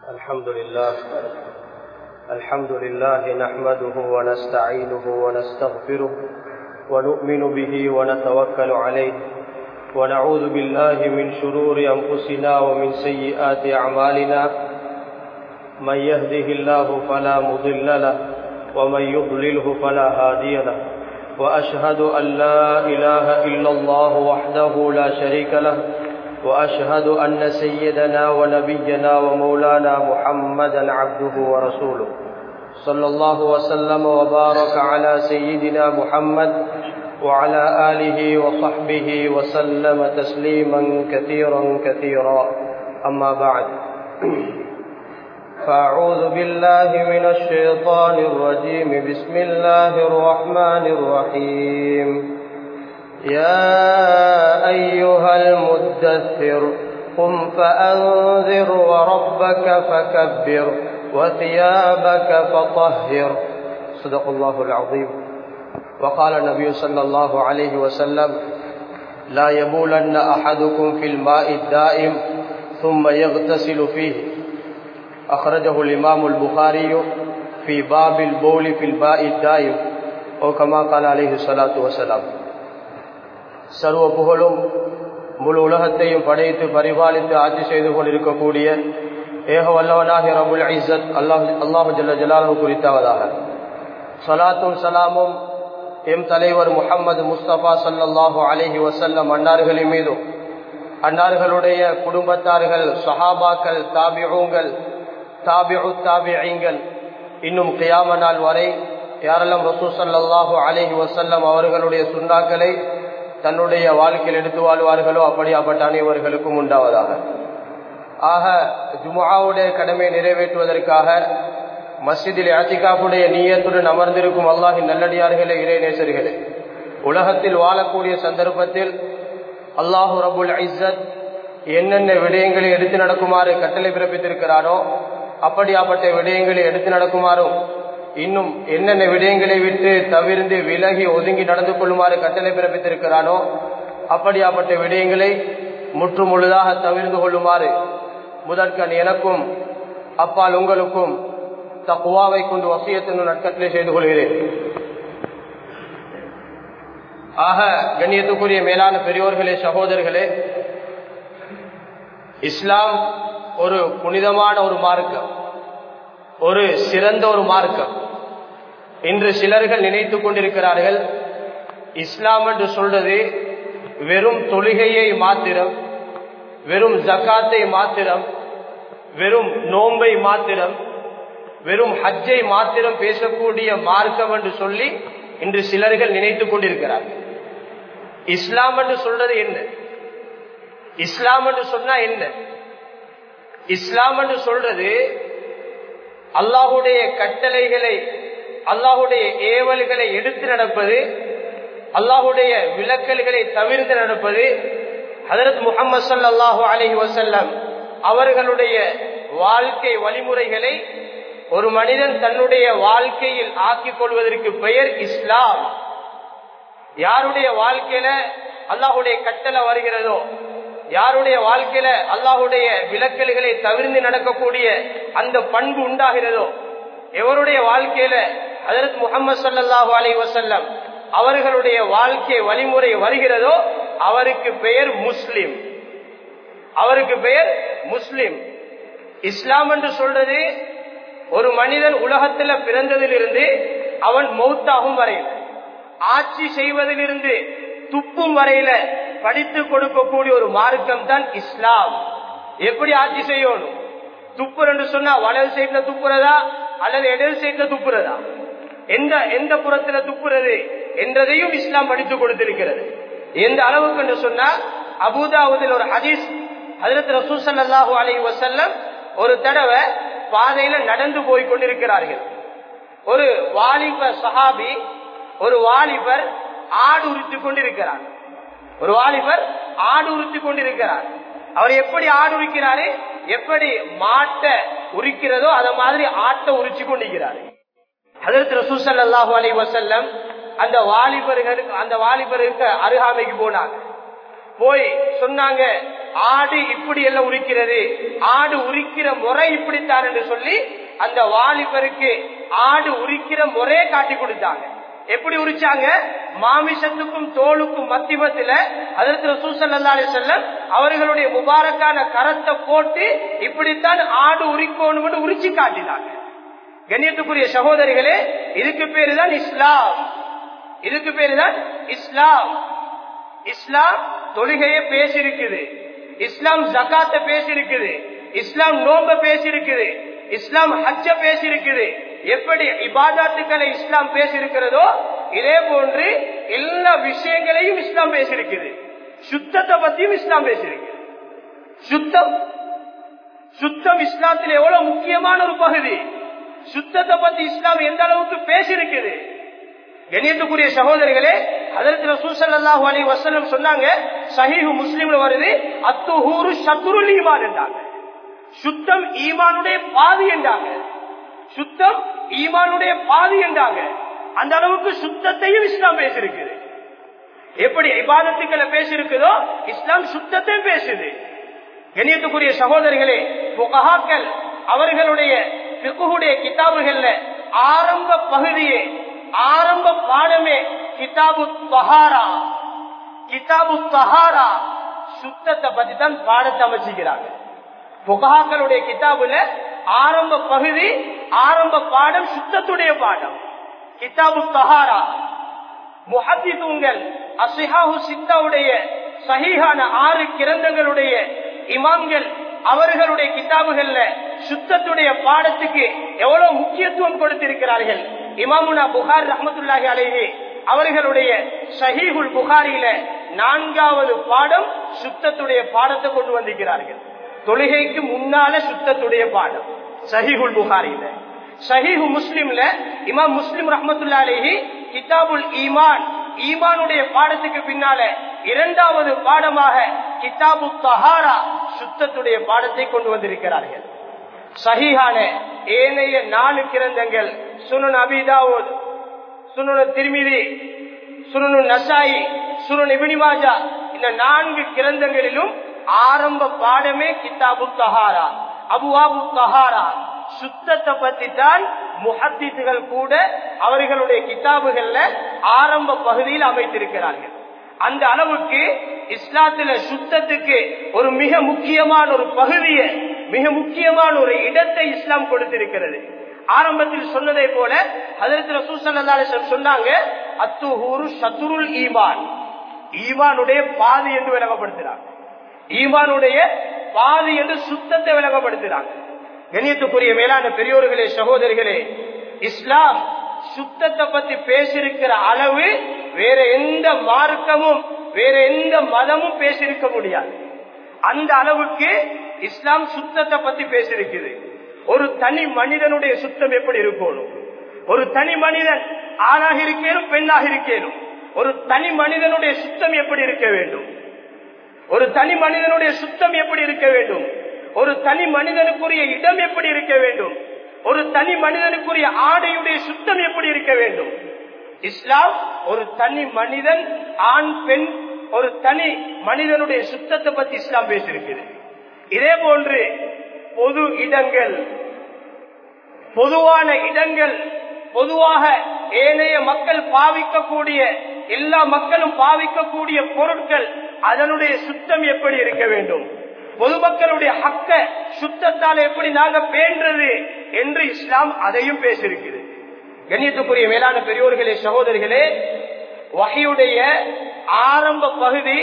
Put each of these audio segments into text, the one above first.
الحمد لله الحمد لله نحمده ونستعينه ونستغفره ونؤمن به ونتوكل عليه ونعوذ بالله من شرور أنفسنا ومن سيئات أعمالنا من يهده الله فلا مضل له ومن يضلله فلا هادي له وأشهد أن لا إله إلا الله وحده لا شريك له وأشهد أن سيدنا ونبينا ومولانا محمدا عبده ورسوله صلى الله وسلم وبارك على سيدنا محمد وعلى آله وصحبه وسلم تسليما كثيرا كثيرا أما بعد فأعوذ بالله من الشيطان الرجيم بسم الله الرحمن الرحيم يا أيها المدثر قم فأنذر وربك فكبر وثيابك فطهر صدق الله العظيم وقال النبي صلى الله عليه وسلم لا يبولن أحدكم في الماء الدائم ثم يغتسل فيه أخرجه الإمام البخاري في باب البول في الماء الدائم أو كما قال عليه الصلاة والسلام சர்வ புகழும் முழு உலகத்தையும் படைத்து பரிபாலித்து ஆட்சி செய்து கொண்டிருக்கக்கூடிய ஏக வல்லவனாக ரபுல் ஐசத் அல்லாஹ் அல்லாஹு ஜல்ல ஜலாலு குறித்தாவதாக சலாத்தும் சலாமும் எம் தலைவர் முகமது முஸ்தபா சல்லாஹூ அலஹி வசல்லம் அன்னார்களின் மீதும் அன்னார்களுடைய குடும்பத்தார்கள் சஹாபாக்கள் தாபியூங்கள் தாபிஉ தாபிஐங்கள் இன்னும் கியாம நாள் வரை யாரெல்லாம் ரசூ சல்லாஹூ அலஹி வசல்லம் அவர்களுடைய சுண்ணாக்களை தன்னுடைய வாழ்க்கையில் எடுத்து வாழ்வார்களோ அப்படியாப்பட்ட அனைவர்களுக்கும் உண்டாவதாக ஆக ஜுமாவுடைய கடமையை நிறைவேற்றுவதற்காக மஸ்ஜிதில் அத்திகாப்புடைய நீயத்துடன் அமர்ந்திருக்கும் அல்லாஹின் நல்லடியார்களே இறைநேசர்களே உலகத்தில் வாழக்கூடிய சந்தர்ப்பத்தில் அல்லாஹு ரபுல் ஐசத் என்னென்ன விடயங்களை எடுத்து நடக்குமாறு கட்டளை பிறப்பித்திருக்கிறாரோ அப்படியாப்பட்ட விடயங்களை எடுத்து நடக்குமாறும் இன்னும் என்னென்ன விடயங்களை விட்டு தவிர்ந்து விலகி ஒதுங்கி நடந்து கொள்ளுமாறு கட்டளை பிறப்பித்திருக்கிறானோ அப்படியாப்பட்ட விடயங்களை முற்று முழுதாக தவிர்ந்து கொள்ளுமாறு முதற்கண் எனக்கும் அப்பால் உங்களுக்கும் தக்குவாவை கொண்டு வசியத்தின் நட்கட்டளை செய்து கொள்கிறேன் ஆக கண்ணியத்துக்குரிய மேலான பெரியோர்களே சகோதரர்களே இஸ்லாம் ஒரு புனிதமான ஒரு மார்க்கம் ஒரு சிறந்த ஒரு மார்க்கம் இன்று சிலர்கள் நினைத்துக் கொண்டிருக்கிறார்கள் இஸ்லாம் என்று சொல்றது வெறும் தொழுகையை மாத்திரம் வெறும் ஜக்காத்தை மாத்திரம் வெறும் நோன்பை மாத்திரம் வெறும் ஹஜ்ஜை மாத்திரம் பேசக்கூடிய மார்க்கம் என்று சொல்லி இன்று சிலர்கள் நினைத்துக் கொண்டிருக்கிறார்கள் இஸ்லாம் என்று சொல்றது என்ன இஸ்லாம் என்று சொன்னா என்ன இஸ்லாம் என்று சொல்றது அல்லாஹுடைய கட்டளைகளை அல்லாஹுடைய ஏவல்களை எடுத்து நடப்பது அல்லாஹுடைய விளக்கல்களை தவிர்த்து நடப்பது ஹதரத் முகமது சல்லாஹூ அலஹி வசல்லம் அவர்களுடைய வாழ்க்கை வழிமுறைகளை ஒரு மனிதன் தன்னுடைய வாழ்க்கையில் ஆக்கிக் கொள்வதற்கு பெயர் இஸ்லாம் யாருடைய வாழ்க்கையில அல்லாஹுடைய கட்டளை வருகிறதோ யாருடைய வாழ்க்கையில அல்லாஹுடைய விளக்கல்களை தவிர்த்து நடக்கக்கூடிய அந்த பண்பு உண்டாகிறதோ எவருடைய வாழ்க்கையில அதற்கு முகமது சல்லாஹூ அலை வசல்லம் அவர்களுடைய வாழ்க்கை வழிமுறை வருகிறதோ அவருக்கு பெயர் முஸ்லிம் அவருக்கு பெயர் முஸ்லிம் இஸ்லாம் என்று சொல்றது ஒரு மனிதன் உலகத்துல பிறந்ததிலிருந்து அவன் மௌத்தாகும் வரையில் ஆட்சி செய்வதிலிருந்து துப்பும் வரையில படித்து கொடுக்கக்கூடிய ஒரு மார்க்கம் தான் இஸ்லாம் எப்படி ஆட்சி செய்யணும் துப்புர் என்று சொன்னா வலது சைட்ல துப்புறதா அல்லது இடது சைட்ல துப்புறதா எந்த எந்த புறத்துல துப்புறது என்றதையும் இஸ்லாம் படித்து கொடுத்திருக்கிறது எந்த அளவுக்கு என்று சொன்னா அபுதாவுதில் ஒரு ஹதீஸ் அதில் ரசூசல்லாஹு அலி வசல்லம் ஒரு தடவை பாதையில நடந்து போய் கொண்டிருக்கிறார்கள் ஒரு வாலிப சஹாபி ஒரு வாலிபர் ஆடு உரித்து கொண்டிருக்கிறார் ஒரு வாலிபர் ஆடு உரித்து கொண்டிருக்கிறார் அவர் எப்படி ஆடு உரிக்கிறாரு எப்படி மாட்டை உரிக்கிறதோ அத மாதிரி ஆட்டை உரிச்சு கொண்டிருக்கிறார் அதற்கு ரசூசல்லாஹு அலி வசல்லம் அந்த வாலிபர்களுக்கு அந்த வாலிபருக்கு அருகாமைக்கு போனாங்க போய் சொன்னாங்க ஆடு இப்படி எல்லாம் உரிக்கிறது ஆடு உரிக்கிற முறை இப்படித்தான் என்று சொல்லி அந்த வாலிபருக்கு ஆடு உரிக்கிற முறையை காட்டி கொடுத்தாங்க எப்படி உரிச்சாங்க மாமிசத்துக்கும் தோலுக்கும் மத்தியமத்துல அதற்கு ரசூசல்லா செல்லம் அவர்களுடைய முபாரக்கான கரத்தை போட்டு இப்படித்தான் ஆடு உரிக்கணும்னு உரிச்சு காட்டினாங்க கண்ணியத்துக்குரிய சகோதரிகளே இதுக்கு பேரு தான் இஸ்லாம் இதுக்கு பேரு தான் இஸ்லாம் இஸ்லாம் தொழுகையை பேசியிருக்குது இஸ்லாம் ஜக்காத்த பேசியிருக்குது இஸ்லாம் நோம்ப பேசியிருக்குது இஸ்லாம் ஹஜ்ஜ பேசியிருக்குது எப்படி இபாதாத்துக்களை இஸ்லாம் பேசியிருக்கிறதோ இதே போன்று எல்லா விஷயங்களையும் இஸ்லாம் பேசியிருக்குது சுத்தத்தை பத்தியும் இஸ்லாம் பேசியிருக்கு சுத்தம் சுத்தம் இஸ்லாத்தில் எவ்வளவு முக்கியமான ஒரு பகுதி சுத்தத்தை பத்தி இஸ்லாம் எந்த அளவுக்கு பேசியிருக்குது கணியத்துக்குரிய சகோதரிகளே அதற்கு ரசூசல்லாஹு அலி வசல்லம் சொன்னாங்க சஹீஹு முஸ்லீம்ல வருது அத்துஹூரு சத்துருல் ஈமான் என்றாங்க சுத்தம் ஈமானுடைய பாதி என்றாங்க சுத்தம் ஈமானுடைய பாதி என்றாங்க அந்த அளவுக்கு சுத்தத்தையும் இஸ்லாம் பேசியிருக்குது எப்படி இபாதத்துக்களை பேசியிருக்குதோ இஸ்லாம் சுத்தத்தையும் பேசுது கணியத்துக்குரிய சகோதரிகளே புகஹாக்கள் அவர்களுடைய பிக்குடைய கிதாபுகள்ல ஆரம்ப பகுதியே ஆரம்ப பாடமே கிதாபு தஹாரா கிதாபு தஹாரா சுத்தத்தை பத்தி தான் பாடத்தை அமைச்சுக்கிறாங்க புகாக்களுடைய கிதாபுல ஆரம்ப பகுதி ஆரம்ப பாடம் சுத்தத்துடைய பாடம் கிதாபு தஹாரா முஹத்திதுங்கள் அசிஹாஹு சித்தாவுடைய சஹீஹான ஆறு கிரந்தங்களுடைய இமாம்கள் அவர்களுடைய கிதாபுகள்ல சுத்தத்துடைய பாடத்துக்கு எவ்வளவு முக்கியத்துவம் கொடுத்திருக்கிறார்கள் இமாமுனா புகார் ரஹமத்துல்லாஹி அலேஹி அவர்களுடைய ஷஹீஹுல் புகாரியில நான்காவது பாடம் சுத்தத்துடைய பாடத்தை கொண்டு வந்திருக்கிறார்கள் தொழுகைக்கு முன்னால சுத்தத்துடைய பாடம் சஹீஹுல் புகாரியில சஹீஹு முஸ்லிம்ல இமாம் முஸ்லிம் ரஹமத்துல்லா அலேஹி கிதாபுல் ஈமான் ஈமானுடைய பாடத்துக்கு பின்னால இரண்டாவது பாடமாக கிதாபு தஹாரா சுத்தத்துடைய பாடத்தை கொண்டு வந்திருக்கிறார்கள் சஹீஹான ஏனைய நாலு கிரந்தங்கள் சுனன் அபிதாவூத் சுனு திருமிதி சுனு நசாயி சுனன் இபினிமாஜா இந்த நான்கு கிரந்தங்களிலும் ஆரம்ப பாடமே கிதாபு தஹாரா அபுவாபு தஹாரா சுத்தத்தை பத்தி தான் முஹத்தித்துகள் கூட அவர்களுடைய கிதாபுகள்ல ஆரம்ப பகுதியில் அமைத்திருக்கிறார்கள் அந்த அளவுக்கு இஸ்லாத்துல சுத்தத்துக்கு ஒரு மிக முக்கியமான ஒரு பகுதியை மிக முக்கியமான ஒரு இடத்தை இஸ்லாம் கொடுத்திருக்கிறது ஆரம்பத்தில் சொன்னதை போல அதற்கு ரசூசல்லாசம் சொன்னாங்க அத்துஹூரு சத்துருல் ஈமான் ஈமானுடைய பாதி என்று விளங்கப்படுத்துறாங்க ஈமானுடைய பாதி என்று சுத்தத்தை விளங்கப்படுத்துறாங்க கண்ணியத்துக்குரிய மேலான பெரியோர்களே சகோதரிகளே இஸ்லாம் சுத்தத்தை பத்தி பேசியிருக்கிற அளவு வேற எந்த மார்க்கமும் வேற எந்த மதமும் பேசியிருக்க முடியாது அந்த அளவுக்கு இஸ்லாம் சுத்தத்தை பத்தி பேசியிருக்குது ஒரு தனி மனிதனுடைய சுத்தம் எப்படி இருக்கணும் ஒரு தனி மனிதன் ஆணாக இருக்கேனும் பெண்ணாக இருக்கேனும் ஒரு தனி மனிதனுடைய சுத்தம் எப்படி இருக்க வேண்டும் ஒரு தனி மனிதனுடைய சுத்தம் எப்படி இருக்க வேண்டும் ஒரு தனி மனிதனுக்குரிய இடம் எப்படி இருக்க வேண்டும் ஒரு தனி மனிதனுக்குரிய ஆடையுடைய சுத்தம் எப்படி இருக்க வேண்டும் இஸ்லாம் ஒரு தனி மனிதன் ஆண் பெண் ஒரு தனி மனிதனுடைய சுத்தத்தை பத்தி இஸ்லாம் பேசியிருக்கிறது இதே போன்று பொது இடங்கள் பொதுவான இடங்கள் பொதுவாக ஏனைய மக்கள் பாவிக்கக்கூடிய எல்லா மக்களும் பாவிக்கக்கூடிய பொருட்கள் அதனுடைய சுத்தம் எப்படி இருக்க வேண்டும் பொதுமக்களுடைய ஹக்க சுத்தத்தால் எப்படி நாங்க பேன்றது என்று இஸ்லாம் அதையும் பேசியிருக்கிறது கண்ணியத்துக்குரிய மேலான பெரியோர்களே சகோதரிகளே வகையுடைய ஆரம்ப பகுதி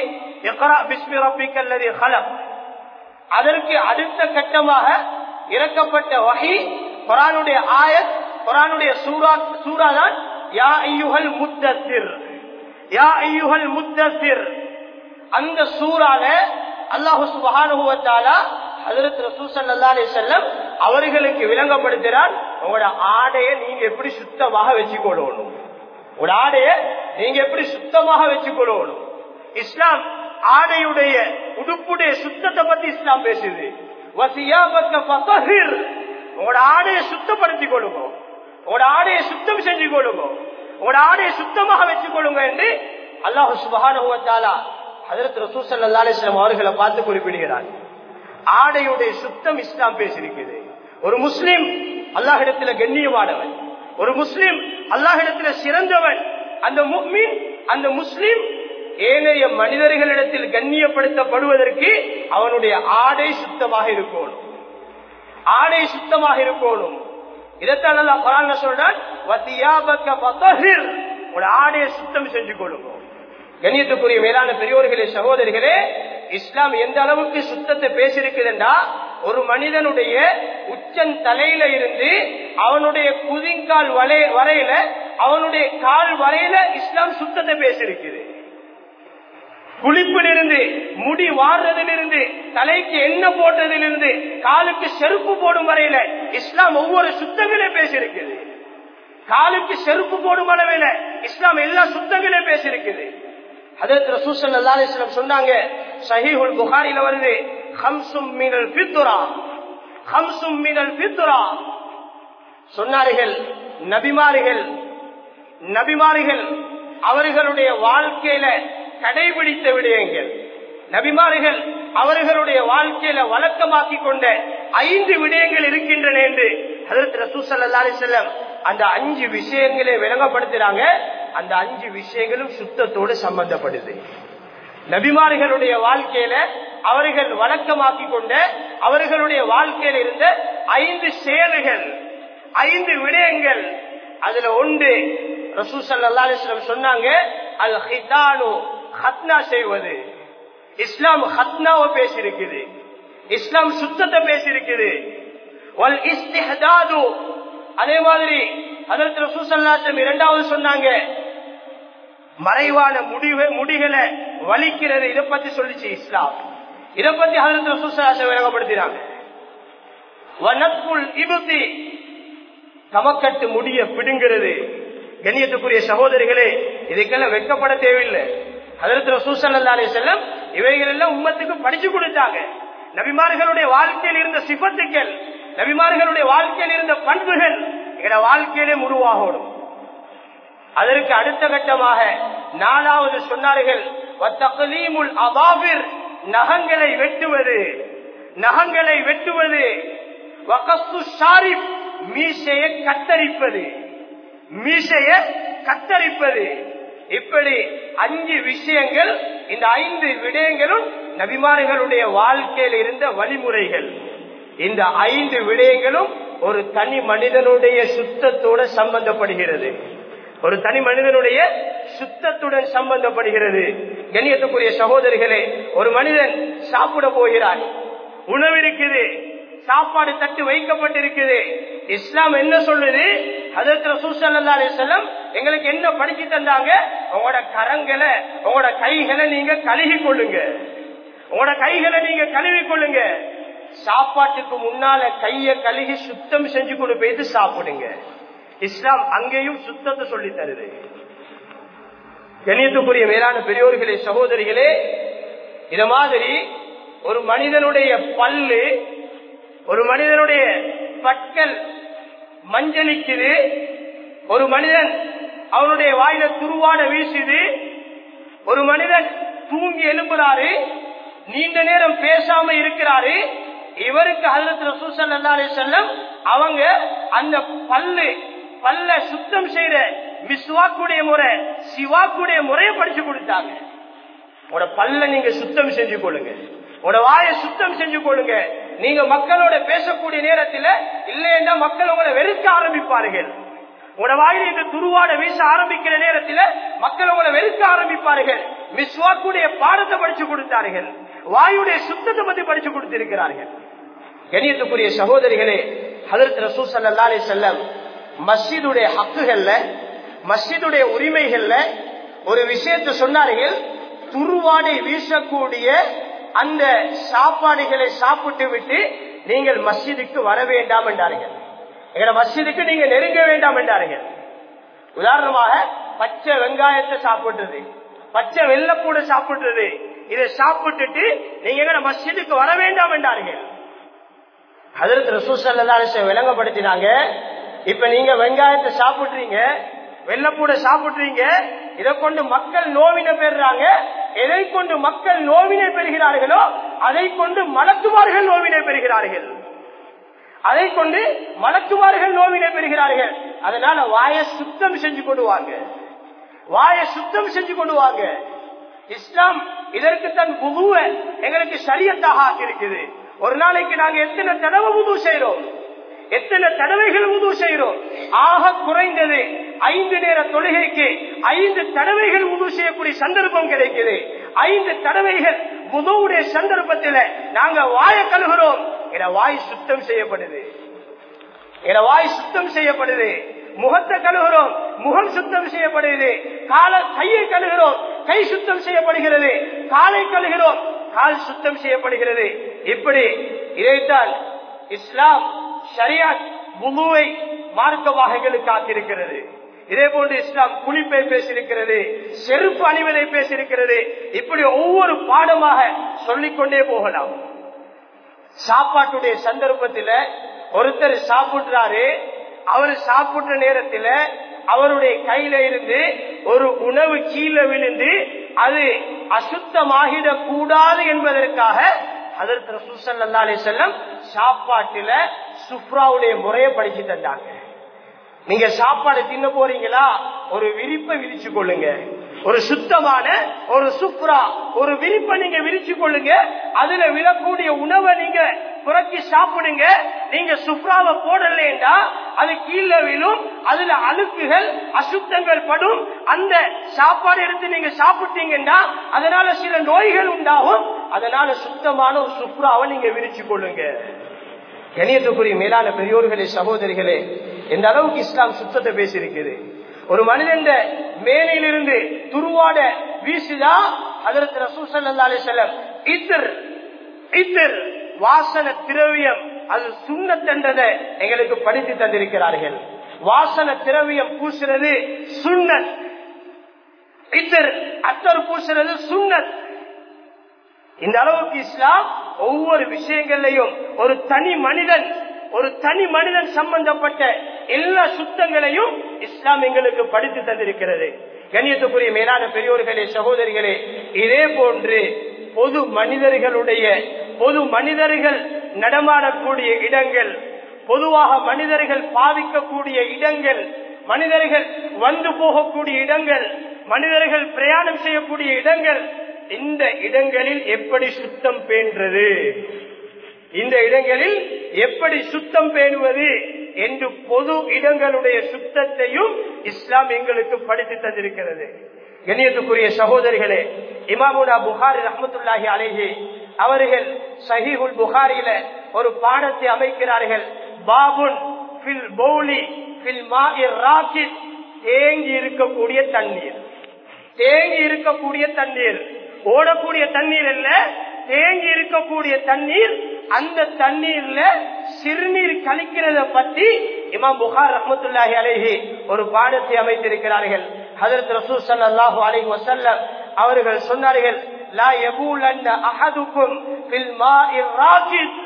அதற்கு அடுத்த கட்டமாக இறக்கப்பட்ட வகை குரானுடைய ஆயத் குரானுடைய சூரா சூரா தான் யா ஐயுகல் முத்தசிர் யா ஐயுகல் முத்தசிர் அந்த சூறால அல்லாஹு சுபஹானுவத்தாலா ஹதரத் ரசூசல்லா அலி செல்லம் அவர்களுக்கு விளங்கப்படுத்துறார் உங்களோட ஆடைய நீங்க எப்படி சுத்தமாக வச்சுக்கொள்ளணும் உங்களோட ஆடைய நீங்க எப்படி சுத்தமாக வச்சுக்கொள்ளணும் இஸ்லாம் ஆடையுடைய உடுப்புடைய சுத்தத்தை பத்தி இஸ்லாம் பேசுது உங்களோட ஆடையை சுத்தப்படுத்திக் கொள்ளுங்க உங்களோட ஆடையை சுத்தம் செஞ்சு கொள்ளுங்க உங்களோட ஆடையை சுத்தமாக வச்சுக் கொள்ளுங்க என்று அல்லாஹு சுபஹானுவத்தாலா அதற்கு ரசூசல் அல்லாஸ்லாம் அவர்களை பார்த்து குறிப்பிடுகிறார் ஆடையுடைய சுத்தம் இஸ்லாம் பேசியிருக்கிறது ஒரு முஸ்லிம் அல்லாஹிடத்துல கண்ணியமானவன் ஒரு முஸ்லிம் அல்லாஹிடத்துல சிறந்தவன் அந்த முக்மீன் அந்த முஸ்லிம் ஏனைய மனிதர்களிடத்தில் கண்ணியப்படுத்தப்படுவதற்கு அவனுடைய ஆடை சுத்தமாக இருக்கணும் ஆடை சுத்தமாக இருக்கணும் இதைத்தான் அல்லா குரான் சொல்றான் உங்களோட ஆடையை சுத்தம் செஞ்சு கொள்ளுங்க கண்ணியத்துக்குரிய மேலான பெரியோர்களே சகோதரிகளே இஸ்லாம் எந்த அளவுக்கு சுத்தத்தை பேசியிருக்குதுண்டா ஒரு மனிதனுடைய உச்சன் தலையில இருந்து அவனுடைய குதிங்கால் வரையில அவனுடைய கால் வரையில இஸ்லாம் சுத்தத்தை பேசியிருக்குது குளிப்பிலிருந்து முடி வாடுறதிலிருந்து தலைக்கு எண்ணெய் போட்டதிலிருந்து காலுக்கு செருப்பு போடும் வரையில இஸ்லாம் ஒவ்வொரு சுத்தங்களே பேசியிருக்குது காலுக்கு செருப்பு போடும் அளவில் இஸ்லாம் எல்லா சுத்தங்களே பேசியிருக்குது அதற்கு ரசூசல் அல்லாஸ்லம் சொன்னாங்க சஹீஹுல் புகாரில வருது ஹம்சும் மீனல் பித்துரா ஹம்சும் மீனல் பித்துரா சொன்னார்கள் நபிமார்கள் நபிமார்கள் அவர்களுடைய வாழ்க்கையில கடைபிடித்த விடயங்கள் நபிமார்கள் அவர்களுடைய வாழ்க்கையில வழக்கமாக்கி கொண்ட ஐந்து விடயங்கள் இருக்கின்றன என்று அதற்கு ரசூசல் அல்லா செல்லம் அந்த அஞ்சு விஷயங்களை விளங்கப்படுத்துறாங்க அந்த அஞ்சு விஷயங்களும் சுத்தத்தோடு சம்பந்தப்படுது நபிமார்களுடைய வாழ்க்கையில அவர்கள் வழக்கமாக்கி கொண்ட அவர்களுடைய வாழ்க்கையில் இருந்த ஐந்து செயல்கள் ஐந்து விடயங்கள் அதுல ஒன்று ரசூசல் அல்லாஸ்லம் சொன்னாங்க அல் ஹிதானு ஹத்னா செய்வது இஸ்லாம் ஹத்னாவை பேசியிருக்குது இஸ்லாம் சுத்தத்தை பேசியிருக்குது வல் இஸ்திஹதாது அதே மாதிரி அதற்கு ரசூசல்லாசம் இரண்டாவது சொன்னாங்க மறைவான முடிவு முடிகளை வலிக்கிறது இதை பத்தி சொல்லிச்சு இஸ்லாம் இதை பத்தி அதற்கு ரசூசல்லாசம் விளங்கப்படுத்தினாங்க வனப்புல் இபுத்தி தமக்கட்டு முடிய பிடுங்கிறது கண்ணியத்துக்குரிய சகோதரிகளே இதுக்கெல்லாம் வெட்கப்பட தேவையில்லை அதற்கு ரசூசல்லாலே செல்லம் இவைகள் எல்லாம் உம்மத்துக்கு படிச்சு கொடுத்தாங்க நபிமார்களுடைய வாழ்க்கையில் இருந்த சிபத்துக்கள் நபிமார்களுடைய வாழ்க்கையில் இருந்த பண்புகள் எங்களோட வாழ்க்கையிலே உருவாகணும் அதற்கு அடுத்த கட்டமாக நாலாவது சொன்னார்கள் அபாவிர் நகங்களை வெட்டுவது நகங்களை வெட்டுவது மீசையை கத்தரிப்பது மீசைய கத்தரிப்பது இப்படி அஞ்சு விஷயங்கள் இந்த ஐந்து விடயங்களும் நபிமார்களுடைய வாழ்க்கையில் இருந்த வழிமுறைகள் இந்த ஐந்து விடயங்களும் ஒரு தனி மனிதனுடைய சுத்தத்தோட சம்பந்தப்படுகிறது ஒரு தனி மனிதனுடைய சுத்தத்துடன் சம்பந்தப்படுகிறது கண்ணியத்துக்குரிய சகோதரிகளே ஒரு மனிதன் சாப்பிட போகிறார் உணவு இருக்குது சாப்பாடு தட்டு வைக்கப்பட்டிருக்குது இஸ்லாம் என்ன சொல்லுது அதற்கு ரசூசல்லா அலிசல்லம் எங்களுக்கு என்ன படிச்சு தந்தாங்க உங்களோட கரங்களை உங்களோட கைகளை நீங்க கழுகி கொள்ளுங்க உங்களோட கைகளை நீங்க கழுவி கொள்ளுங்க சாப்பாட்டுக்கு முன்னால கைய கழுகி சுத்தம் செஞ்சு கொண்டு போயிட்டு சாப்பிடுங்க இஸ்லாம் அங்கேயும் சுத்தத்தை சொல்லி தருது கணியத்துக்குரிய மேலான பெரியோர்களே சகோதரிகளே இத மாதிரி ஒரு மனிதனுடைய பல்லு ஒரு மனிதனுடைய பற்கள் மஞ்சளிக்குது ஒரு மனிதன் அவனுடைய வாயில துருவாட வீசுது ஒரு மனிதன் தூங்கி எழும்புறாரு நீண்ட நேரம் பேசாம இருக்கிறாரு இவருக்கு ஹசரத் ரசூசல் அல்லாலே செல்லம் அவங்க அந்த பல்லு பல்ல சுத்தம் செய்யற மிஸ்வாக்குடைய முறை சிவாக்குடைய முறையை படிச்சு கொடுத்தாங்க உங்களோட பல்ல நீங்க சுத்தம் செஞ்சு கொள்ளுங்க உங்களோட வாயை சுத்தம் செஞ்சு கொள்ளுங்க நீங்க மக்களோட பேசக்கூடிய நேரத்தில் இல்லைன்னா மக்கள் உங்களை வெறுக்க ஆரம்பிப்பார்கள் உங்களோட வாயில இந்த துருவாட வீச ஆரம்பிக்கிற நேரத்தில் மக்கள் உங்களை வெறுக்க ஆரம்பிப்பார்கள் மிஸ்வாக்குடைய பாடத்தை படிச்சு கொடுத்தார்கள் வாயுடைய சுத்தத்தை பத்தி படிச்சு கொடுத்திருக்கிறார்கள் கணியத்துக்குரிய சகோதரிகளே ஹதரத் ரசூ சல்லா அலி செல்லம் மஸ்ஜிதுடைய ஹக்குகள்ல மஸ்ஜிதுடைய உரிமைகள்ல ஒரு விஷயத்தை சொன்னார்கள் துருவாடை வீசக்கூடிய அந்த சாப்பாடுகளை சாப்பிட்டு விட்டு நீங்கள் மஸ்ஜிதுக்கு வர வேண்டாம் என்றார்கள் எங்களை மஸ்ஜிதுக்கு நீங்க நெருங்க வேண்டாம் என்றார்கள் உதாரணமாக பச்சை வெங்காயத்தை சாப்பிடுறது பச்சை வெள்ளப்பூட சாப்பிடுறது இதை சாப்பிட்டுட்டு நீங்க எங்களை மஸ்ஜிதுக்கு வர வேண்டாம் என்றார்கள் அதற்கு ரசூசல்லா விளங்கப்படுத்தினாங்க இப்ப நீங்க வெங்காயத்தை சாப்பிடுறீங்க வெள்ளப்பூட சாப்பிடுறீங்க இதை கொண்டு மக்கள் நோவின பெறாங்க எதை கொண்டு மக்கள் நோவினை பெறுகிறார்களோ அதை கொண்டு மலக்குமார்கள் நோவினை பெறுகிறார்கள் அதை கொண்டு மலக்குமார்கள் நோவினை பெறுகிறார்கள் அதனால வாயை சுத்தம் செஞ்சு கொண்டுவாங்க வாயை சுத்தம் செஞ்சு கொண்டுவாங்க இஸ்லாம் இதற்கு தன் புதுவ எங்களுக்கு சரியத்தாக இருக்குது ஒரு நாளைக்கு நாங்க எத்தனை தடவை புது செய்யறோம் எத்தனை தடவைகள் உது செய்கிறோம் ஆக குறைந்தது ஐந்து நேர தொழுகைக்கு ஐந்து தடவைகள் உது செய்யக்கூடிய சந்தர்ப்பம் கிடைக்குது ஐந்து தடவைகள் முதவுடைய சந்தர்ப்பத்தில் நாங்க வாய கழுகிறோம் என வாய் சுத்தம் செய்யப்படுது என வாய் சுத்தம் செய்யப்படுது முகத்தை கழுகிறோம் முகம் சுத்தம் செய்யப்படுகிறது கால கையை கழுகிறோம் கை சுத்தம் செய்யப்படுகிறது காலை கழுகிறோம் கால் சுத்தம் செய்யப்படுகிறது இப்படி இதைத்தான் இஸ்லாம் ஷரியாத் முழுவை மார்க்க வகைகளுக்கு காத்திருக்கிறது இதே போன்று இஸ்லாம் குளிப்பை பேசியிருக்கிறது செருப்பு அணிவதை பேசியிருக்கிறது இப்படி ஒவ்வொரு பாடமாக சொல்லிக்கொண்டே போகலாம் சாப்பாட்டுடைய சந்தர்ப்பத்தில் ஒருத்தர் சாப்பிடுறாரு அவர் சாப்பிட்ட நேரத்தில் அவருடைய கையில இருந்து ஒரு உணவு கீழே விழுந்து அது அசுத்தமாகிடக் கூடாது என்பதற்காக அதற்கு ரசூசல்லா அலி செல்லம் சாப்பாட்டுல சுப்ராவுடைய முறையை படிச்சு தந்தாங்க நீங்க சாப்பாடு தின்ன போறீங்களா ஒரு விரிப்பை விரிச்சு கொள்ளுங்க ஒரு சுத்தமான ஒரு சுப்ரா ஒரு விரிப்பை நீங்க விரிச்சு கொள்ளுங்க அதுல விழக்கூடிய உணவை நீங்க புரட்சி சாப்பிடுங்க நீங்க சுப்ராவை போடலேண்டா அது கீழே விழும் அதுல அழுக்குகள் அசுத்தங்கள் படும் அந்த சாப்பாடு எடுத்து நீங்க சாப்பிட்டீங்கன்னா அதனால சில நோய்கள் உண்டாகும் அதனால சுத்தமான ஒரு சுப்ராவை நீங்க விரிச்சு கொள்ளுங்க கணியத்துக்குரிய மேலான பெரியோர்களே சகோதரிகளே எந்த அளவுக்கு இஸ்லாம் சுத்தத்தை பேசியிருக்குது ஒரு மனிதன் மேலையிலிருந்து துருவாட வீசுதா அதற்கு ரசூசல்லா அலிசல்லம் இத்தர் இத்தர் வாசன திரவியம் அது சுண்ணத்தன்றதை எங்களுக்கு படித்து தந்திருக்கிறார்கள் வாசன திரவியம் பூசுறது சுண்ணத் இத்தர் அத்தர் பூசுறது சுண்ணத் இந்த அளவுக்கு இஸ்லாம் ஒவ்வொரு விஷயங்களையும் ஒரு தனி மனிதன் ஒரு தனி மனிதன் சம்பந்தப்பட்ட எல்லா சுத்தங்களையும் இஸ்லாம் எங்களுக்கு படித்து தந்திருக்கிறது கண்ணியத்துக்குரிய மேலான பெரியோர்களே சகோதரிகளே இதே போன்று பொது மனிதர்களுடைய பொது மனிதர்கள் நடமாடக்கூடிய இடங்கள் பொதுவாக மனிதர்கள் பாதிக்கக்கூடிய இடங்கள் மனிதர்கள் வந்து போகக்கூடிய இடங்கள் மனிதர்கள் பிரயாணம் செய்யக்கூடிய இடங்கள் இந்த இடங்களில் எப்படி சுத்தம் பேன்றது இந்த இடங்களில் எப்படி சுத்தம் பேணுவது என்று பொது இடங்களுடைய சுத்தத்தையும் இஸ்லாம் எங்களுக்கு படித்து தந்திருக்கிறது கண்ணியத்துக்குரிய சகோதரிகளே இமாமுனா புகாரி ரஹமத்துல்லாஹி அலேஹி அவர்கள் சஹீஹுல் புகாரியில ஒரு பாடத்தை அமைக்கிறார்கள் பாபுன் பில் பௌலி பில் மாஇர் ராக்கித் தேங்கி இருக்கக்கூடிய தண்ணீர் தேங்கி இருக்கக்கூடிய தண்ணீர் ஓடக்கூடிய தண்ணீர் அல்ல தேங்கி இருக்கக்கூடிய தண்ணீர் அந்த தண்ணீர்ல சிறுநீர் கழிக்கிறத பத்தி இமாம் புகார் ரஹமத்துல்லாஹி அலேஹி ஒரு பாடத்தை அமைத்திருக்கிறார்கள் ஹதரத் ரசூ சல்லாஹூ அலைஹி வசல்லம் அவர்கள் சொன்னார்கள் லா யபூலன்ன அஹதுக்கும் ஃபில் மாஇர் ராகித்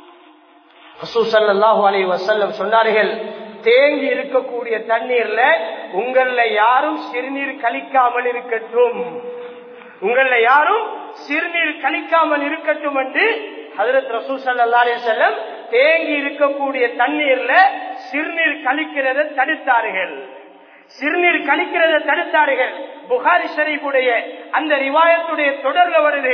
ரசூ சல்லாஹூ அலைஹி வசல்லம் சொன்னார்கள் தேங்கி இருக்கக்கூடிய தண்ணீர்ல உங்கள யாரும் சிறுநீர் கழிக்காமல் இருக்கட்டும் உங்கள யாரும் சிறுநீர் கழிக்காமல் இருக்கட்டும் என்று ஹதரத் ரசூ சல்லா செல்லம் தேங்கி இருக்கக்கூடிய தண்ணீர்ல சிறுநீர் கழிக்கிறத தடுத்தார்கள் சிறுநீர் கழிக்கிறத தடுத்தார்கள் புகாரி ஷரீஃபுடைய அந்த ரிவாயத்துடைய தொடர்ல வருது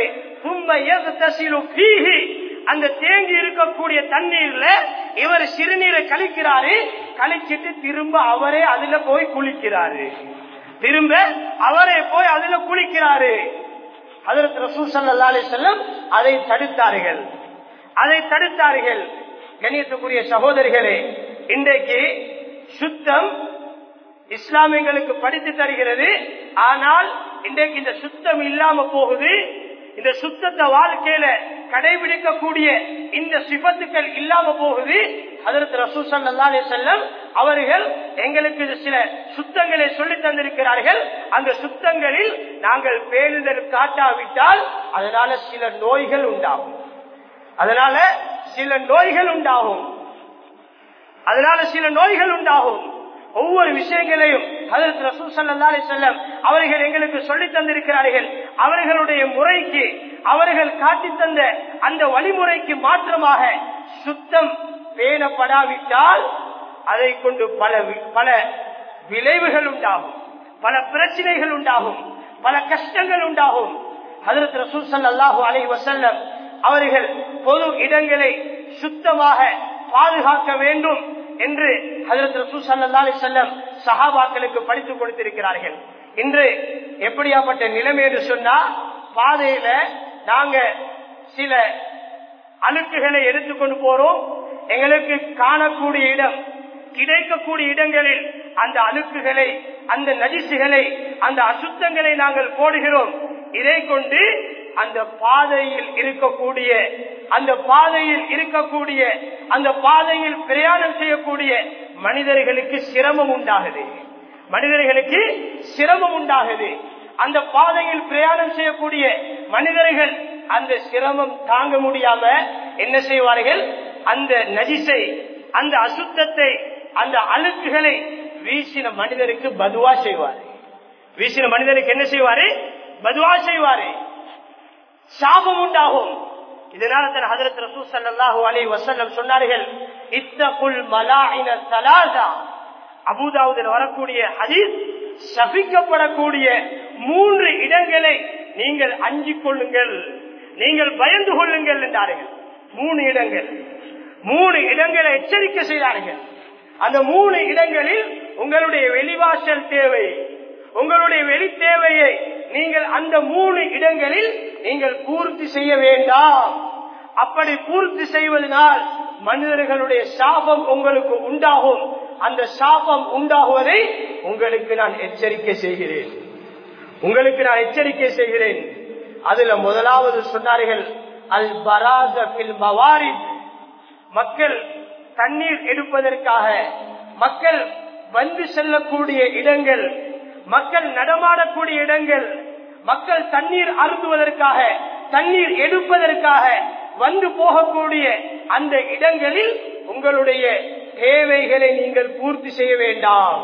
அந்த தேங்கி இருக்கக்கூடிய தண்ணீர்ல இவர் சிறுநீரை கழிக்கிறாரு கழிச்சிட்டு திரும்ப அவரே அதுல போய் குளிக்கிறாரு திரும்ப அவரே போய் அதுல குளிக்கிறாரு அதற்கு ரசூல் சல்லா செல்லம் அதை தடுத்தார்கள் அதை தடுத்தார்கள் கணியத்துக்குரிய சகோதரிகளே இன்றைக்கு சுத்தம் இஸ்லாமியங்களுக்கு படித்து தருகிறது ஆனால் இன்றைக்கு இந்த சுத்தம் இல்லாம போகுது இந்த சுத்தத்தை வாழ்க்கையில கடைபிடிக்கக்கூடிய இந்த சிபத்துக்கள் இல்லாம போகுது அதற்கு ரசூசன் செல்லம் அவர்கள் எங்களுக்கு சில சுத்தங்களை சொல்லி தந்திருக்கிறார்கள் அந்த சுத்தங்களில் நாங்கள் பேணுதல் காட்டாவிட்டால் அதனால சில நோய்கள் உண்டாகும் அதனால சில நோய்கள் உண்டாகும் அதனால சில நோய்கள் உண்டாகும் ஒவ்வொரு விஷயங்களையும் அதற்கு ரசூல் சல்லா செல்லம் அவர்கள் எங்களுக்கு சொல்லி தந்திருக்கிறார்கள் அவர்களுடைய முறைக்கு அவர்கள் காட்டித் தந்த அந்த வழிமுறைக்கு மாற்றமாக சுத்தம் பேணப்படாவிட்டால் அதை கொண்டு பல வி- பல விளைவுகள் உண்டாகும் பல பிரச்சனைகள் உண்டாகும் பல கஷ்டங்கள் உண்டாகும் ஹதரத் ரசூல் ஸல்லல்லாஹு அலைஹி வஸல்லம் அவர்கள் பொது இடங்களை சுத்தமாக பாதுகாக்க வேண்டும் என்று ஹதரத் ரசூல் ஸல்லல்லாஹு அலைஹி வஸல்லம் சஹாபாக்களுக்கு படித்துக் கொடுத்திருக்கிறார்கள் இன்று எப்படியாப்பட்ட நிலைமை என்று சொன்னா பாதையில நாங்க சில அழுக்குகளை எடுத்துக்கொண்டு போறோம் எங்களுக்கு காணக்கூடிய இடம் கிடைக்கக்கூடிய இடங்களில் அந்த அழுக்குகளை அந்த நடிசுகளை அந்த அசுத்தங்களை நாங்கள் போடுகிறோம் இதை கொண்டு அந்த பாதையில் இருக்கக்கூடிய அந்த பாதையில் இருக்கக்கூடிய அந்த பாதையில் பிரயாணம் செய்யக்கூடிய மனிதர்களுக்கு சிரமம் உண்டாகுது மனிதர்களுக்கு சிரமம் உண்டாகுது அந்த பாதையில் பிரயாணம் செய்யக்கூடிய மனிதர்கள் அந்த சிரமம் தாங்க முடியாம என்ன செய்வார்கள் அந்த நஜிசை அந்த அசுத்தத்தை அந்த அழுக்குகளை வீசின மனிதருக்கு பதுவா செய்வார் வீசின மனிதருக்கு என்ன செய்வாரு பதுவா செய்வாரு சாபம் உண்டாகும் இதனால தன் ஹதரத் ரசூல் ஸல்லல்லாஹு அலைஹி வஸல்லம் சொன்னார்கள் இத்தகுல் மலாயின ஸலாஸா அபூதாவுதில் வரக்கூடிய ஹதீஸ் சபிக்கப்படக்கூடிய மூன்று இடங்களை நீங்கள் அஞ்சிக் கொள்ளுங்கள் நீங்கள் பயந்து கொள்ளுங்கள் என்றார்கள் மூணு இடங்கள் மூணு இடங்களை எச்சரிக்கை செய்தார்கள் அந்த மூணு இடங்களில் உங்களுடைய வெளிவாசல் தேவை உங்களுடைய வெளி தேவையை நீங்கள் அந்த மூணு இடங்களில் நீங்கள் பூர்த்தி செய்ய வேண்டாம் அப்படி பூர்த்தி செய்வதனால் மனிதர்களுடைய சாபம் உங்களுக்கு உண்டாகும் அந்த சாபம் உண்டாகுவதை உங்களுக்கு நான் எச்சரிக்கை செய்கிறேன் உங்களுக்கு நான் எச்சரிக்கை செய்கிறேன் அதுல முதலாவது சொன்னார்கள் அல் பராச பில் மவாரித் மக்கள் தண்ணீர் எடுப்பதற்காக மக்கள் வந்து செல்லக்கூடிய இடங்கள் மக்கள் நடமாடக்கூடிய இடங்கள் மக்கள் தண்ணீர் அருந்துவதற்காக தண்ணீர் எடுப்பதற்காக வந்து போகக்கூடிய அந்த இடங்களில் உங்களுடைய தேவைகளை நீங்கள் பூர்த்தி செய்ய வேண்டாம்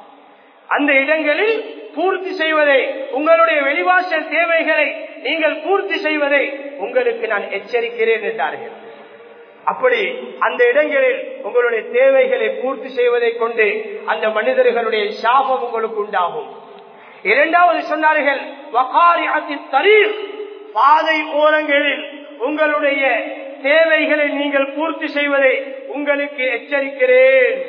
அந்த இடங்களில் பூர்த்தி செய்வதை உங்களுடைய வெளிவாசல் தேவைகளை நீங்கள் பூர்த்தி செய்வதை உங்களுக்கு நான் எச்சரிக்கிறேன் என்றார்கள் அப்படி அந்த இடங்களில் உங்களுடைய தேவைகளை பூர்த்தி செய்வதை கொண்டு அந்த மனிதர்களுடைய சாபம் உங்களுக்கு உண்டாகும் இரண்டாவது சொன்னார்கள் வகாரியாத்தின் தரீர் பாதை ஓரங்களில் உங்களுடைய தேவைகளை நீங்கள் பூர்த்தி செய்வதை உங்களுக்கு எச்சரிக்கிறேன்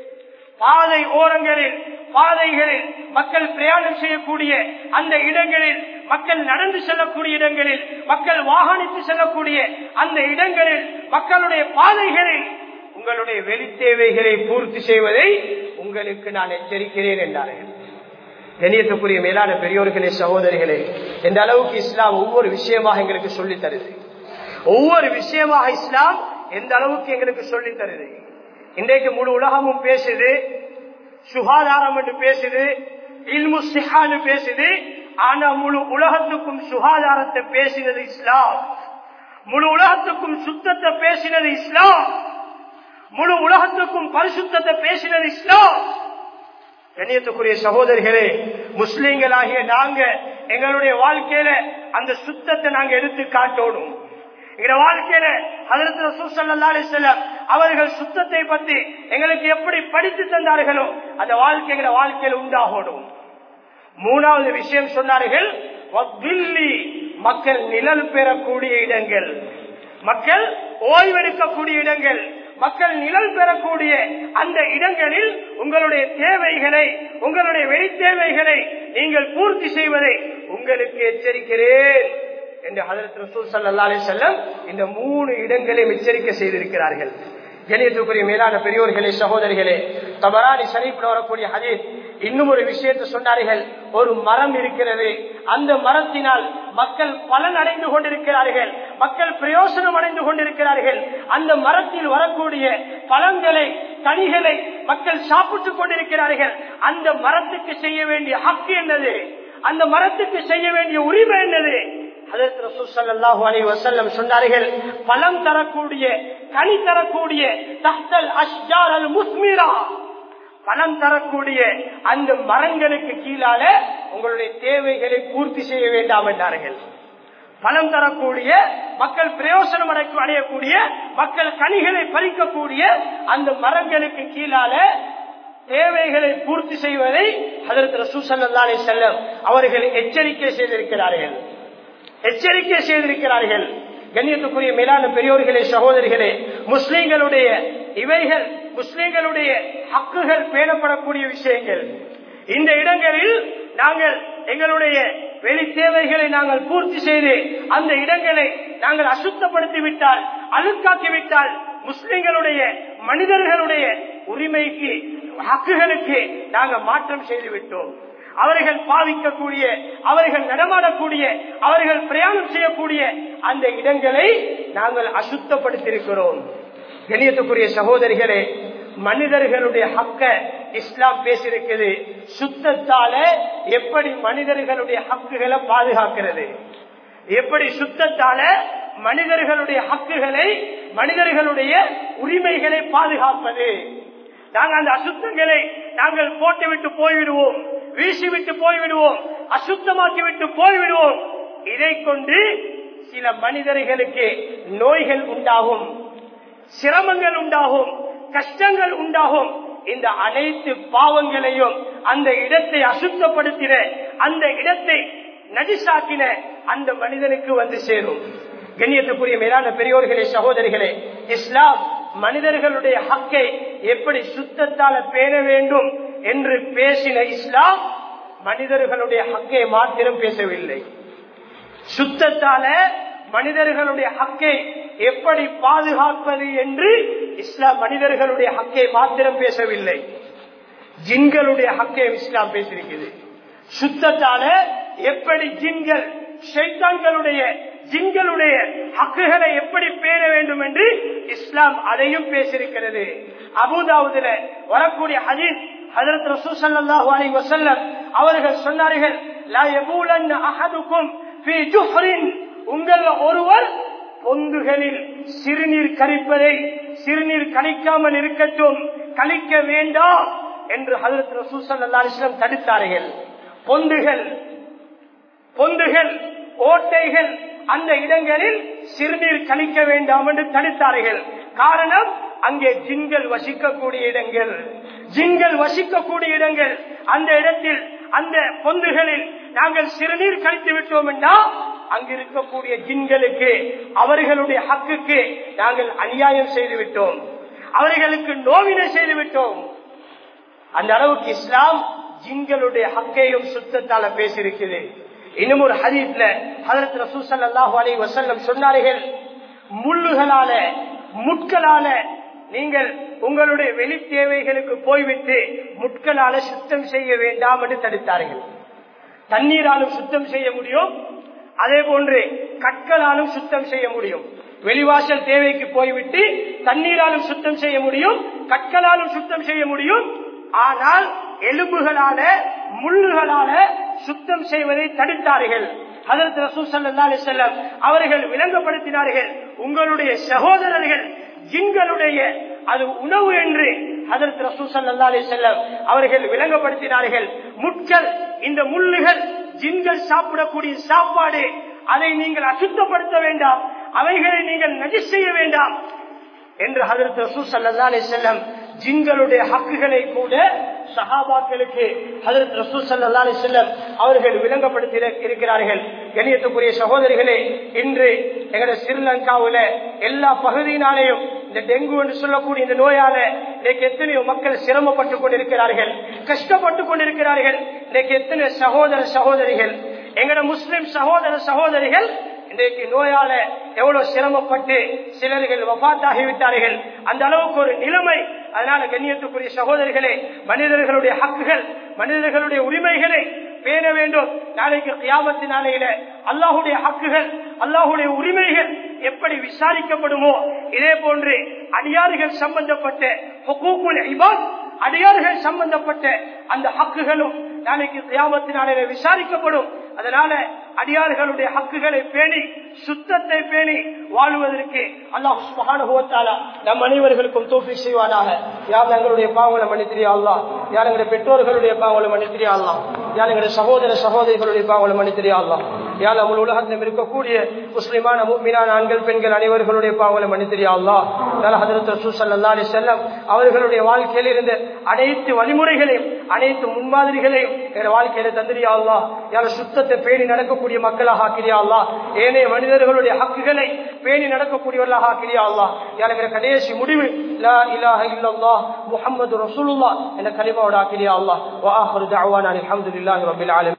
பாதை ஓரங்களில் பாதைகளில் மக்கள் பிரயாணம் செய்யக்கூடிய அந்த இடங்களில் மக்கள் நடந்து செல்லக்கூடிய இடங்களில் மக்கள் வாகனித்து செல்லக்கூடிய அந்த இடங்களில் மக்களுடைய பாதைகளில் உங்களுடைய வெளி தேவைகளை பூர்த்தி செய்வதை உங்களுக்கு நான் எச்சரிக்கிறேன் என்றார்கள் கணியத்துக்குரிய மேலான பெரியோர்களே சகோதரிகளே எந்த அளவுக்கு இஸ்லாம் ஒவ்வொரு விஷயமாக எங்களுக்கு சொல்லி தருது ஒவ்வொரு விஷயமாக இஸ்லாம் எந்த அளவுக்கு எங்களுக்கு சொல்லி தருது இன்றைக்கு முழு உலகமும் பேசுது சுகாதாரம் என்று பேசுது இல்மு சிஹான்னு பேசுது ஆனா முழு உலகத்துக்கும் சுகாதாரத்தை பேசினது இஸ்லாம் முழு உலகத்துக்கும் சுத்தத்தை பேசினது இஸ்லாம் முழு உலகத்துக்கும் பரிசுத்தத்தை பேசினது இஸ்லாம் கண்ணியத்துக்குரிய சகோதரிகளே முஸ்லீம்களாகிய நாங்க எங்களுடைய வாழ்க்கையில அந்த சுத்தத்தை நாங்க எடுத்து காட்டணும் எங்க வாழ்க்கையில அதற்கு சூசல்லா செல்லம் அவர்கள் சுத்தத்தை பற்றி எங்களுக்கு எப்படி படித்து தந்தார்களோ அந்த வாழ்க்கை எங்க வாழ்க்கையில உண்டாகணும் மூணாவது விஷயம் சொன்னார்கள் வத்தில்லி மக்கள் நிழல் பெறக்கூடிய இடங்கள் மக்கள் ஓய்வெடுக்கக்கூடிய இடங்கள் மக்கள் நிழல் பெறக்கூடிய அந்த இடங்களில் உங்களுடைய தேவைகளை உங்களுடைய வெளி தேவைகளை நீங்கள் பூர்த்தி செய்வதை உங்களுக்கு எச்சரிக்கிறேன் என்று ஹதரத் ரசூல் சல்லா அலி செல்லம் இந்த மூணு இடங்களையும் எச்சரிக்கை செய்திருக்கிறார்கள் கணியத்துக்குரிய மேலான பெரியோர்களே சகோதரிகளே தபரானி சனிப்பில் வரக்கூடிய ஹதீஸ் இன்னும் ஒரு விஷயத்தை சொன்னார்கள் ஒரு மரம் இருக்கிறது அந்த மரத்தினால் மக்கள் பலன் அடைந்து கொண்டிருக்கிறார்கள் மக்கள் பிரயோசனம் அடைந்து கொண்டிருக்கிறார்கள் அந்த மரத்தில் வரக்கூடிய பழங்களை கனிகளை மக்கள் சாப்பிட்டுக் கொண்டிருக்கிறார்கள் அந்த மரத்துக்கு செய்ய வேண்டிய ஹக்கு என்னது அந்த மரத்துக்கு செய்ய வேண்டிய உரிமை என்னது சொன்னார்கள் பழம் தரக்கூடிய கனி தரக்கூடிய தஹ்தல் அஷ்ஜார் அல் முஸ்மிரா பலம் தரக்கூடிய அந்த மரங்களுக்கு கீழால உங்களுடைய தேவைகளை பூர்த்தி செய்ய வேண்டாம் என்றார்கள் பலம் தரக்கூடிய மக்கள் பிரயோசனம் அடை- அடையக்கூடிய மக்கள் கனிகளை பறிக்கக்கூடிய அந்த மரங்களுக்கு கீழால தேவைகளை பூர்த்தி செய்வதை அதற்கு ரசூசல்லா அலி செல்லம் அவர்கள் எச்சரிக்கை செய்திருக்கிறார்கள் எச்சரிக்கை செய்திருக்கிறார்கள் கண்ணியத்துக்குரிய மேலான பெரியோர்களே சகோதரிகளே முஸ்லிம்களுடைய இவைகள் முஸ்லிம்களுடைய ஹக்குகள் பேணப்படக்கூடிய விஷயங்கள் இந்த இடங்களில் நாங்கள் எங்களுடைய வெளி தேவைகளை நாங்கள் பூர்த்தி செய்து அந்த இடங்களை நாங்கள் அசுத்தப்படுத்தி விட்டால் அழுக்காக்கி விட்டால் முஸ்லிம்களுடைய மனிதர்களுடைய உரிமைக்கு ஹக்குகளுக்கு நாங்கள் மாற்றம் செய்து விட்டோம் அவர்கள் பாவிக்கக்கூடிய அவர்கள் நடமாடக்கூடிய அவர்கள் பிரயாணம் செய்யக்கூடிய அந்த இடங்களை நாங்கள் அசுத்தப்படுத்தியிருக்கிறோம் கணியத்துக்குரிய சகோதரிகளே மனிதர்களுடைய ஹக்க இஸ்லாம் பேசியிருக்கிறது சுத்தத்தால எப்படி மனிதர்களுடைய ஹக்குகளை பாதுகாக்கிறது எப்படி சுத்தத்தால மனிதர்களுடைய ஹக்குகளை மனிதர்களுடைய உரிமைகளை பாதுகாப்பது நாங்கள் அந்த அசுத்தங்களை நாங்கள் போட்டுவிட்டு போய்விடுவோம் வீசிவிட்டு போய்விடுவோம் அசுத்தமாக்கி விட்டு போய்விடுவோம் இதை கொண்டு சில மனிதர்களுக்கு நோய்கள் உண்டாகும் சிரமங்கள் உண்டாகும் கஷ்டங்கள் உண்டாகும் இந்த அனைத்து பாவங்களையும் அந்த இடத்தை அசுத்தப்படுத்தின அந்த இடத்தை நடிசாக்கின அந்த மனிதனுக்கு வந்து சேரும் கண்ணியத்துக்குரிய மேலான பெரியோர்களே சகோதரிகளே இஸ்லாம் மனிதர்களுடைய ஹக்கை எப்படி சுத்தத்தால பேண வேண்டும் என்று பேசின இஸ்லாம் மனிதர்களுடைய ஹக்கை மாத்திரம் பேசவில்லை சுத்தத்தால மனிதர்களுடைய ஹக்கை எப்படி பாதுகாப்பது என்று இஸ்லாம் மனிதர்களுடைய ஹக்கை மாத்திரம் பேசவில்லை ஜின்களுடைய ஹக்கை இஸ்லாம் பேசியிருக்கிறது சுத்தத்தால எப்படி ஜின்கள் ஷைத்தான்களுடைய ஜின்களுடைய ஹக்குகளை எப்படி பேண வேண்டும் என்று இஸ்லாம் அதையும் பேசியிருக்கிறது அபுதாவுதுல வரக்கூடிய ஹதீஸ் ஹதரத் ரசூல் ஸல்லல்லாஹு அலைஹி வஸல்லம் அவர்கள் சொன்னார்கள் லா யபூலன் அஹதுக்கும் ஃபீ ஜுஹ்ரின் உங்கள் ஒருவர் பொந்துகளில் சிறுநீர் கழிப்பதை சிறுநீர் கழிக்காமல் இருக்கட்டும் கழிக்க வேண்டாம் என்று ஹதரத் ரசூல் ஸல்லல்லாஹு அலைஹி வஸல்லம் தடுத்தார்கள் பொந்துகள் பொந்துகள் ஓட்டைகள் அந்த இடங்களில் சிறுநீர் கழிக்க வேண்டாம் என்று தடுத்தார்கள் காரணம் அங்கே ஜின்கள் வசிக்கக்கூடிய இடங்கள் ஜின்கள் வசிக்கக்கூடிய இடங்கள் அந்த இடத்தில் அந்த பொந்துகளில் நாங்கள் சிறுநீர் கழித்து விட்டோம் என்றால் அங்கு இருக்கக்கூடிய ஜின்களுக்கு அவர்களுடைய ஹக்குக்கு நாங்கள் அநியாயம் செய்து விட்டோம் அவர்களுக்கு நோவினை செய்து விட்டோம் அந்த அளவுக்கு இஸ்லாம் ஜின்களுடைய ஹக்கையும் சுத்தத்தால பேசியிருக்குது இன்னும் ஒரு ஹதீஸ்ல ஹதரத் ரசூல் ஸல்லல்லாஹு அலைஹி வஸல்லம் சொன்னார்கள் முள்ளுகளால முட்களால நீங்கள் உங்களுடைய வெளி தேவைகளுக்கு போய்விட்டு முட்களால சுத்தம் செய்ய வேண்டாம் என்று தடுத்தார்கள் தண்ணீராலும் சுத்தம் செய்ய முடியும் அதே போன்று கற்களாலும் சுத்தம் செய்ய முடியும் வெளிவாசல் தேவைக்கு போய்விட்டு தண்ணீராலும் சுத்தம் செய்ய முடியும் கற்களாலும் சுத்தம் செய்ய முடியும் ஆனால் எலும்புகளால முள்ளுகளால சுத்தம் செய்வதை தடுத்தார்கள் அதற்கு ரசூல் ஸல்லல்லாஹு அலைஹி வஸல்லம் அவர்கள் விளங்கப்படுத்தினார்கள் உங்களுடைய சகோதரர்கள் ஜின்களுடைய அது உணவு என்று அதற்கு ரசூல் ஸல்லல்லாஹு அலைஹி வஸல்லம் அவர்கள் விளங்கப்படுத்தினார்கள் முட்கள் இந்த முள்ளுகள் ஜின்கள் சாப்பிடக்கூடிய சாப்பாடு அதை நீங்கள் அசுத்தப்படுத்த வேண்டாம் அவைகளை நீங்கள் நஜிஸ் செய்ய வேண்டாம் என்று ஹதரத் ரசூல் ஸல்லல்லாஹு அலைஹி வஸல்லம் ஜின்களுடைய ஹக்குகளை கூட சஹாபாக்களுக்கு ஹதரத் ரசூல் ஸல்லல்லாஹு அலைஹி வஸல்லம் அவர்கள் விளங்கப்படுத்தி இருக்கிறார்கள் கண்ணியத்துக்குரிய சகோதரிகளே இன்று எங்களுடைய ஸ்ரீலங்காவுல எல்லா பகுதியினாலேயும் இந்த டெங்கு என்று சொல்லக்கூடிய இந்த நோயால இன்றைக்கு எத்தனையோ மக்கள் சிரமப்பட்டுக் கொண்டிருக்கிறார்கள் கஷ்டப்பட்டுக் கொண்டிருக்கிறார்கள் இன்றைக்கு எத்தனை சகோதர சகோதரிகள் எங்களோட முஸ்லிம் சகோதர சகோதரிகள் இன்றைக்கு நோயால எவ்வளவு சிரமப்பட்டு சிலர்கள் வபாத்தாகிவிட்டார்கள் அந்த அளவுக்கு ஒரு நிலைமை அதனால கண்ணியத்துக்குரிய சகோதரிகளே மனிதர்களுடைய ஹக்குகள் மனிதர்களுடைய உரிமைகளை பேண வேண்டும் நாளைக்கு கியாமத்து நாளையில அல்லாஹுடைய ஹக்குகள் அல்லாஹுடைய உரிமைகள் எப்படி விசாரிக்கப்படுமோ இதே போன்று அடியார்கள் சம்பந்தப்பட்ட ஹுகூக்குல் இபாத் அடியார்கள் சம்பந்தப்பட்ட அந்த ஹக்குகளும் நாளைக்கு கியாமத்து நாளையில விசாரிக்கப்படும் அதனால அடியார்களுடைய ஹக்குகளை பேணி சுத்தத்தை பேணி வாழ்வதற்கு அல்லாஹ் சுபஹானுபவத்தாலா நம் அனைவர்களுக்கும் தோஃபி செய்வானாக யார் எங்களுடைய பாவங்களை மன்னித்திரியா அல்லா யார் எங்களுடைய பெற்றோர்களுடைய பாவங்களை மன்னித்திரியா அல்லா யார் எங்களுடைய சகோதர சகோதரிகளுடைய பாவங்களை மன்னித்திரியா அல்லா யார் நம்ம உலகத்தில் இருக்கக்கூடிய முஸ்லிமான மீனான ஆண்கள் பெண்கள் அனைவர்களுடைய பாவங்களை மன்னித்திரியா அல்லா யார் ஹதரத் ரசூல் ஸல்லல்லாஹு அலைஹி வஸல்லம் அவர்களுடைய வாழ்க்கையில் இருந்த அனைத்து வழிமுறைகளையும் அனைத்து முன்மாதிரிகளையும் என் வாழ்க்கையில தந்திரியா அல்லா யார சுத்தத்தை பேணி நடக்கக்கூடிய மக்களாக ஆக்கிறியா அல்லா ஏனைய மனிதர்களுடைய ஹக்குகளை பேணி நடக்கக்கூடியவர்களாக ஆக்கிறியா அல்லா யாருங்கிற கடைசி முடிவு லா இலாஹ இல்லல்லாஹ் முஹம்மது ரசூலுல்லாஹ் என்ற கலிமாவோட ஆக்கிறியா அல்லா வா ஆஹிரு தஅவானா அல்ஹம்துலில்லாஹி ரப்பில் ஆலமீன்